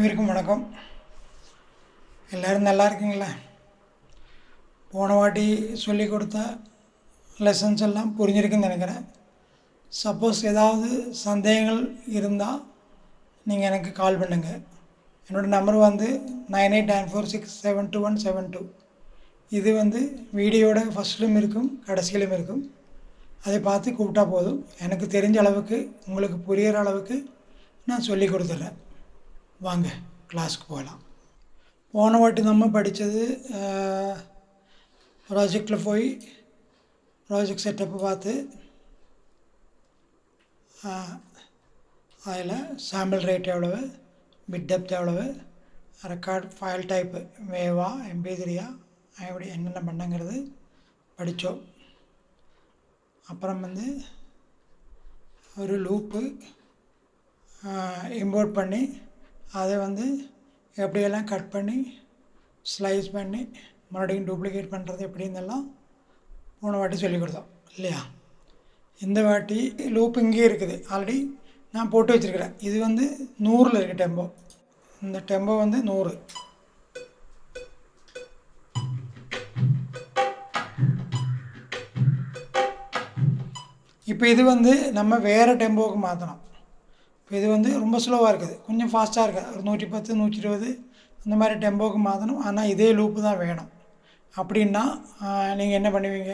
அனைவருக்கும் வணக்கம் எல்லோரும் நல்லா இருக்கீங்களா போன வாட்டி சொல்லி கொடுத்த லெசன்ஸ் எல்லாம் புரிஞ்சிருக்குன்னு நினைக்கிறேன் சப்போஸ் ஏதாவது சந்தேகங்கள் இருந்தால் நீங்கள் எனக்கு கால் பண்ணுங்கள் என்னோடய நம்பர் வந்து nine eight nine four six seven two one seven two இது வந்து வீடியோட ஃபஸ்ட்லையும் இருக்கும் கடைசியிலும் இருக்கும் அதை பார்த்து கூப்பிட்டா போதும் எனக்கு தெரிஞ்ச அளவுக்கு உங்களுக்கு புரிகிற அளவுக்கு நான் சொல்லி கொடுத்துட்றேன் வாங்க கிளாஸ்க்கு போகலாம் போன வாட்டி நம்ம படித்தது ப்ராஜெக்டில் போய் ப்ராஜெக்ட் செட்டப்பை பார்த்து அதில் சாம்பிள் ரேட் எவ்வளவு பிட் டெப்த் எவ்வளவு ரெக்கார்ட் ஃபைல் டைப்பு வேவா எம்பி த்ரீயா எப்படி என்னென்ன பண்ணங்கிறது படித்தோம் அப்புறம் வந்து ஒரு லூப்பு இம்போர்ட் பண்ணி அதை வந்து எப்படியெல்லாம் கட் பண்ணி ஸ்லைஸ் பண்ணி மறுபடியும் டூப்ளிகேட் பண்ணுறது எப்படின்னெல்லாம் போன வாட்டி சொல்லி கொடுத்தோம் இல்லையா இந்த வாட்டி லூப் இங்கே இருக்குது ஆல்ரெடி நான் போட்டு வச்சுருக்கிறேன் இது வந்து நூறில் இருக்குது டெம்போ இந்த டெம்போ வந்து நூறு இப்போ இது வந்து நம்ம வேறு டெம்போவுக்கு மாற்றணும் இப்போ இது வந்து ரொம்ப ஸ்லோவாக இருக்குது கொஞ்சம் ஃபாஸ்ட்டாக இருக்குது ஒரு நூற்றி பத்து நூற்றி இருபது அந்த மாதிரி டெம்போவுக்கு மாற்றணும் ஆனால் இதே லூப்பு தான் வேணும் அப்படின்னா நீங்கள் என்ன பண்ணுவீங்க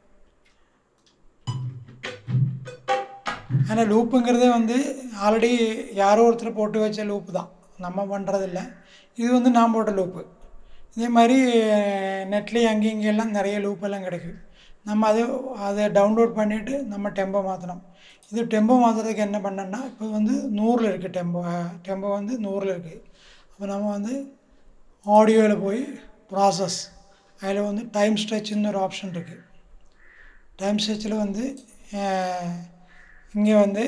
ஆனால் லூப்புங்கிறதே வந்து ஆல்ரெடி யாரோ ஒருத்தர் போட்டு வச்ச லூப்பு தான் நம்ம பண்ணுறதில்ல இது வந்து நான் போட்ட லூப்பு இதே மாதிரி நெட்லேயும் அங்கேயும் இங்கெல்லாம் நிறைய லூப்பெல்லாம் கிடைக்கும் நம்ம அது அதை டவுன்லோட் பண்ணிவிட்டு நம்ம டெம்போ மாற்றணும் இது டெம்போ மாற்றுறதுக்கு என்ன பண்ணோன்னா இப்போ வந்து நூறில் இருக்குது டெம்போ டெம்போ வந்து நூறில் இருக்குது அப்போ நம்ம வந்து ஆடியோவில் போய் ப்ராசஸ் அதில் வந்து டைம் ஸ்ட்ரெச்சுன்னு ஒரு ஆப்ஷன் இருக்குது டைம் ஸ்ட்ரெச்சில் வந்து இங்கே வந்து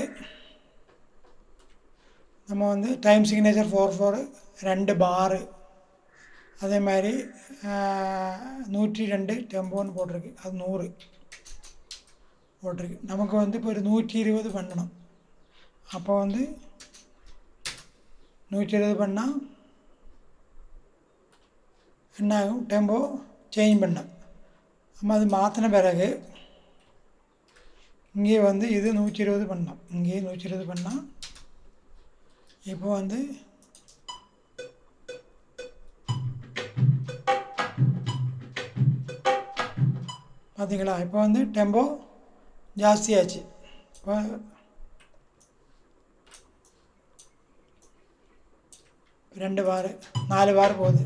நம்ம வந்து டைம் சிக்னேச்சர் ஃபோர் ஃபோர் ரெண்டு பாரு அதே மாதிரி நூற்றி ரெண்டு டெம்போன்னு போட்டிருக்கு அது நூறு போட்டிருக்கு நமக்கு வந்து இப்போ ஒரு நூற்றி இருபது பண்ணணும் அப்போ வந்து நூற்றி இருபது பண்ணால் என்ன ஆகும் டெம்போ சேஞ்ச் பண்ணோம் நம்ம அது மாற்றின பிறகு இங்கே வந்து இது நூற்றி இருபது பண்ணோம் இங்கேயே நூற்றி இருபது பண்ணால் இப்போ வந்து பார்த்தீங்களா இப்போ வந்து டெம்போ ஜாஸ்தியாச்சு இப்போ ரெண்டு வார் நாலு வார் போகுது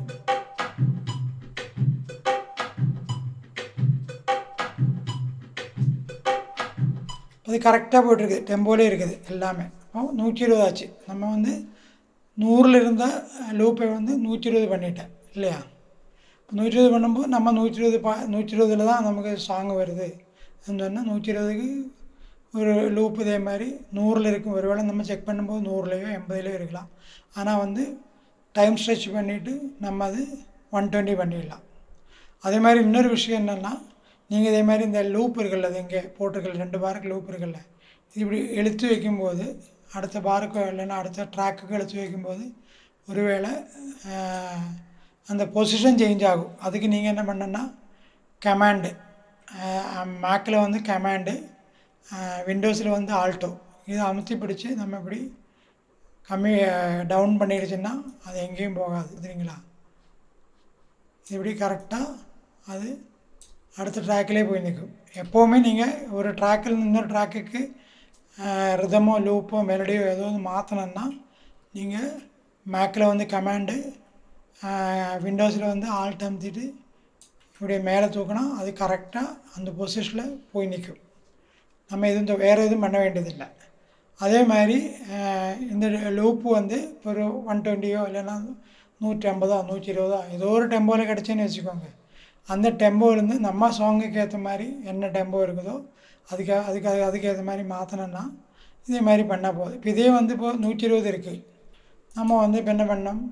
அது கரெக்டாக போட்டிருக்கு டெம்போலே இருக்குது எல்லாமே அப்போ நூற்றி இருபது ஆச்சு நம்ம வந்து நூறில் இருந்த லூப்பை வந்து நூற்றி இருபது பண்ணிட்டேன் இல்லையா நூற்றி இருபது பண்ணும்போது நம்ம நூற்றி இருபது பா நூற்றி இருபதில் தான் நமக்கு சாங் வருது சொன்னால் நூற்றி இருபதுக்கு ஒரு லூப் இதே மாதிரி நூறில் இருக்கும் ஒரு வேளை நம்ம செக் பண்ணும்போது நூறுலையோ எண்பதுலையோ இருக்கலாம் ஆனால் வந்து டைம் ஸ்ட்ரெச் பண்ணிவிட்டு நம்ம அது ஒன் டுவெண்ட்டி பண்ணிடலாம் அதே மாதிரி இன்னொரு விஷயம் என்னென்னா நீங்கள் இதே மாதிரி இந்த லூப் இருக்குல்ல அது இங்கே போட்டிருக்கல ரெண்டு பாருக்கு லூப் இருக்குல்ல இது இப்படி எழுத்து வைக்கும்போது அடுத்த பாருக்கு இல்லைன்னா அடுத்த ட்ராக்குக்கு எழுத்து வைக்கும்போது ஒருவேளை அந்த பொசிஷன் சேஞ்ச் ஆகும் அதுக்கு நீங்கள் என்ன பண்ணனா கமாண்டு மேக்கில் வந்து கமாண்டு விண்டோஸில் வந்து ஆல்ட்டோ இதை அமுத்தி பிடிச்சி நம்ம இப்படி கம்மி டவுன் பண்ணிடுச்சுன்னா அது எங்கேயும் போகாது சரிங்களா இப்படி கரெக்டாக அது அடுத்த ட்ராக்கிலே போய் நிற்கும் எப்போவுமே நீங்கள் ஒரு ட்ராக்கில் இன்னொரு ட்ராக்குக்கு ரிதமோ லூப்போ மெலடியோ ஏதோ ஒன்று மாற்றணுன்னா நீங்கள் மேக்கில் வந்து கமாண்டு விண்டோஸில் வந்து ஆல்ட் அமுத்திட்டு இப்படி மேலே தூக்கினா அது கரெக்டாக அந்த பொசிஷனில் போய் நிற்கும் நம்ம எதுவும் வேறு எதுவும் பண்ண வேண்டியதில்லை அதே மாதிரி இந்த லூப்பு வந்து ஒரு ஒன் டுவெண்ட்டியோ இல்லைன்னா நூற்றி ஐம்பதோ நூற்றி இருபதோ ஏதோ ஒரு டெம்போவில் கிடச்சேன்னு வச்சுக்கோங்க அந்த டெம்போவிலேருந்து நம்ம சாங்குக்கு ஏற்ற மாதிரி என்ன டெம்போ இருக்குதோ அதுக்கு அதுக்கு அது அதுக்கு ஏற்ற மாதிரி மாற்றினோன்னா இதே மாதிரி பண்ணால் போதும் இப்போ இதே வந்து இப்போ நூற்றி இருபது இருக்குது நம்ம வந்து இப்போ என்ன பண்ணோம்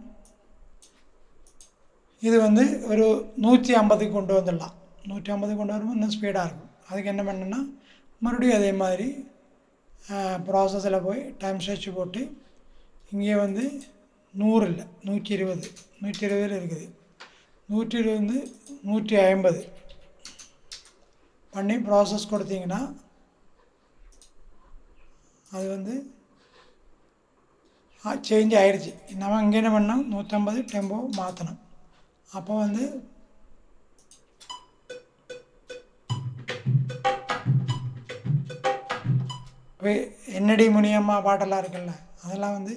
இது வந்து ஒரு நூற்றி ஐம்பதுக்கு கொண்டு வந்துடலாம் நூற்றி ஐம்பதுக்கு கொண்டு வரும்போது இன்னும் ஸ்பீடாக இருக்கும் அதுக்கு என்ன பண்ணணுன்னா மறுபடியும் அதே மாதிரி ப்ராசஸில் போய் டைம் ஸ்ட்ரெச் போட்டு இங்கே வந்து நூறு இல்லை நூற்றி இருபது நூற்றி இருபதில் இருக்குது நூற்றி இருபது வந்து நூற்றி ஐம்பது பண்ணி ப்ராசஸ் கொடுத்தீங்கன்னா அது வந்து சேஞ்ச் ஆயிடுச்சு நம்ம இங்கே என்ன பண்ணோம் நூற்றம்பது டெம்போ மாற்றணும் அப்போ வந்து இப்போ என்னடி முனியம்மா பாட்டெல்லாம் இருக்குல்ல அதெல்லாம் வந்து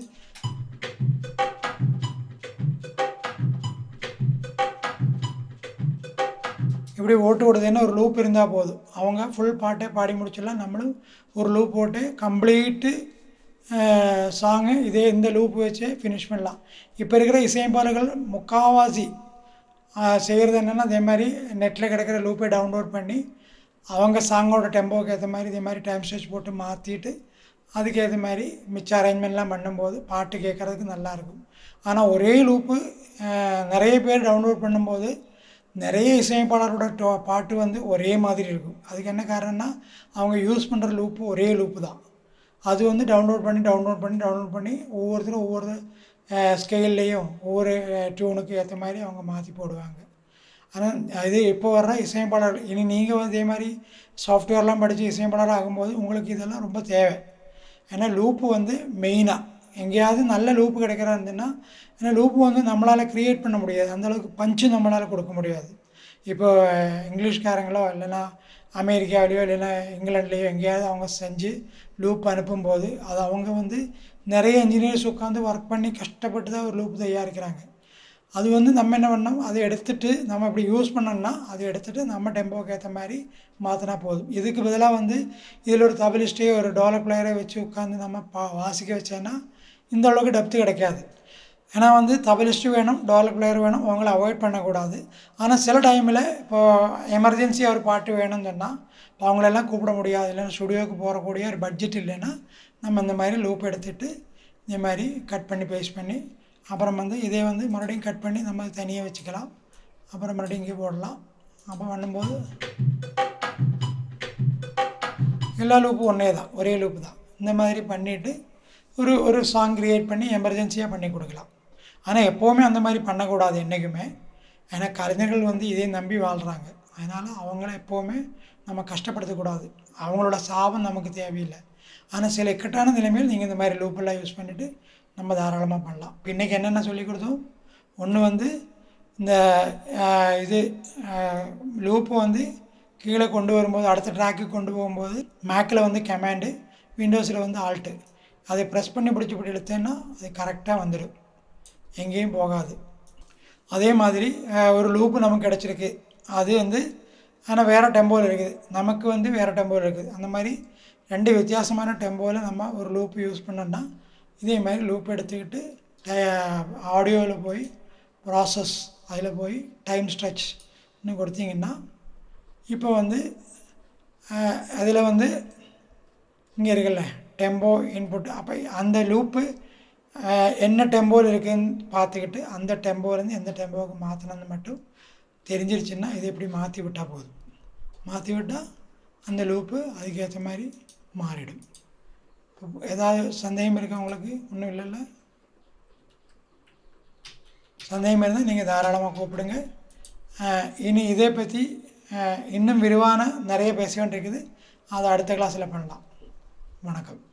இப்படி ஓட்டு ஓடுதுன்னு ஒரு லூப் இருந்தால் போதும் அவங்க ஃபுல் பாட்டே பாடி முடிச்சிடலாம் நம்மளும் ஒரு லூப் போட்டு கம்ப்ளீட்டு சாங்கு இதே இந்த லூப் வச்சு ஃபினிஷ் பண்ணலாம் இப்போ இருக்கிற இசையமைப்பாளர்கள் முக்காவாசி செய்கிறது என்னென்னா அதே மாதிரி நெட்டில் கிடைக்கிற லூப்பை டவுன்லோட் பண்ணி அவங்க சாங்கோட டெம்போக்கு ஏற்ற மாதிரி இதே மாதிரி டைம் ஸ்டேஜ் போட்டு மாற்றிட்டு அதுக்கு ஏற்ற மாதிரி மிச்ச அரேஞ்ச்மெண்ட்லாம் பண்ணும்போது பாட்டு கேட்குறதுக்கு நல்லாயிருக்கும் ஆனால் ஒரே லூப்பு நிறைய பேர் டவுன்லோட் பண்ணும்போது நிறைய இசையமைப்பாளரோட டோ பாட்டு வந்து ஒரே மாதிரி இருக்கும் அதுக்கு என்ன காரணம்னா அவங்க யூஸ் பண்ணுற லூப்பு ஒரே லூப்பு தான் அது வந்து டவுன்லோட் பண்ணி டவுன்லோட் பண்ணி டவுன்லோட் பண்ணி ஒவ்வொருத்தரும் ஒவ்வொரு ஸ்கேல்லையும் ஒவ்வொரு டியூனுக்கு ஏற்ற மாதிரி அவங்க மாற்றி போடுவாங்க ஆனால் இது இப்போ வர்ற இசையமைப்பாளர் இனி நீங்கள் வந்து இதே மாதிரி சாஃப்ட்வேர்லாம் படித்து இசையமைப்பாளர் ஆகும்போது உங்களுக்கு இதெல்லாம் ரொம்ப தேவை ஏன்னா லூப்பு வந்து மெயினாக எங்கேயாவது நல்ல லூப்பு கிடைக்கிறா இருந்துன்னா ஏன்னா லூப்பு வந்து நம்மளால் க்ரியேட் பண்ண முடியாது அந்தளவுக்கு பஞ்சு நம்மளால் கொடுக்க முடியாது இப்போ இங்கிலீஷ்காரங்களோ இல்லைன்னா அமெரிக்காவிலையோ இல்லைன்னா இங்கிலாண்ட்லேயோ எங்கேயாவது அவங்க செஞ்சு லூப் அனுப்பும்போது அது அவங்க வந்து நிறைய இன்ஜினியர்ஸ் உட்காந்து ஒர்க் பண்ணி கஷ்டப்பட்டு தான் ஒரு லூப் தயாரிக்கிறாங்க அது வந்து நம்ம என்ன பண்ணோம் அதை எடுத்துகிட்டு நம்ம இப்படி யூஸ் பண்ணோம்னா அதை எடுத்துகிட்டு நம்ம டெம்போக்கு ஏற்ற மாதிரி மாற்றினா போதும் இதுக்கு பதிலாக வந்து இதில் ஒரு தபிலிஸ்டே ஒரு டோலர் பிளேயரை வச்சு உட்காந்து நம்ம பா வாசிக்க வச்சோன்னா இந்த அளவுக்கு டெப்த்து கிடைக்காது ஏன்னா வந்து தபிலிஸ்ட்டு வேணும் டோலர் பிளேயர் வேணும் அவங்கள அவாய்ட் பண்ணக்கூடாது ஆனால் சில டைமில் இப்போது எமர்ஜென்சி ஒரு பாட்டு வேணும்னு சொன்னால் இப்போ அவங்களெல்லாம் கூப்பிட முடியாது இல்லைன்னா ஸ்டுடியோவுக்கு போகக்கூடிய ஒரு பட்ஜெட் இல்லைன்னா நம்ம இந்த மாதிரி லூப் எடுத்துகிட்டு இந்த மாதிரி கட் பண்ணி பேஸ்ட் பண்ணி அப்புறம் வந்து இதே வந்து மறுபடியும் கட் பண்ணி நம்ம தனியாக வச்சுக்கலாம் அப்புறம் மறுபடியும் இங்கே போடலாம் அப்போ பண்ணும்போது எல்லா லூப்பும் ஒன்றே தான் ஒரே லூப்பு தான் இந்த மாதிரி பண்ணிவிட்டு ஒரு ஒரு சாங் க்ரியேட் பண்ணி எமர்ஜென்சியாக பண்ணி கொடுக்கலாம் ஆனால் எப்போவுமே அந்த மாதிரி பண்ணக்கூடாது என்றைக்குமே ஏன்னா கலைஞர்கள் வந்து இதே நம்பி வாழ்கிறாங்க அதனால் அவங்கள எப்போவுமே நம்ம கஷ்டப்படுத்தக்கூடாது அவங்களோட சாபம் நமக்கு தேவையில்லை ஆனால் சில இக்கட்டான நிலைமையில் நீங்கள் இந்த மாதிரி லூப்பெல்லாம் யூஸ் பண்ணிவிட்டு நம்ம தாராளமாக பண்ணலாம் இப்போ இன்றைக்கி என்னென்ன சொல்லி கொடுத்தோம் ஒன்று வந்து இந்த இது லூப்பு வந்து கீழே கொண்டு வரும்போது அடுத்த ட்ராக்கு கொண்டு போகும்போது மேக்கில் வந்து கமாண்டு விண்டோஸில் வந்து ஆல்ட்டு அதை ப்ரெஸ் பண்ணி பிடிச்சி பிடி இழுத்தேன்னா அது கரெக்டாக வந்துடும் எங்கேயும் போகாது அதே மாதிரி ஒரு லூப்பு நமக்கு கிடச்சிருக்கு அது வந்து ஆனால் வேறு டெம்போவில் இருக்குது நமக்கு வந்து வேறு டெம்போவில் இருக்குது அந்த மாதிரி ரெண்டு வித்தியாசமான டெம்போவில் நம்ம ஒரு லூப் யூஸ் பண்ணோம்னா இதே மாதிரி லூப் எடுத்துக்கிட்டு ஆடியோவில் போய் ப்ராசஸ் அதில் போய் டைம் ஸ்ட்ரெச்னு கொடுத்தீங்கன்னா இப்போ வந்து அதில் வந்து இங்கே இருக்குல்ல டெம்போ இன்புட் அப்போ அந்த லூப்பு என்ன டெம்போவில் இருக்குதுன்னு பார்த்துக்கிட்டு அந்த டெம்போலேருந்து எந்த டெம்போவுக்கு மாற்றணும்னு மட்டும் தெரிஞ்சிருச்சுன்னா இதை எப்படி மாற்றி விட்டால் போதும் மாற்றி விட்டால் அந்த லூப்பு அதுக்கேற்ற மாதிரி மாறிடும் ஏதாவது சந்தேகம் இருக்கா உங்களுக்கு ஒன்றும் இல்லைல்ல சந்தேகம் இருந்தால் நீங்கள் தாராளமாக கூப்பிடுங்க இனி இதை பற்றி இன்னும் விரிவான நிறைய பேச வேண்டியிருக்குது அதை அடுத்த கிளாஸில் பண்ணலாம் வணக்கம்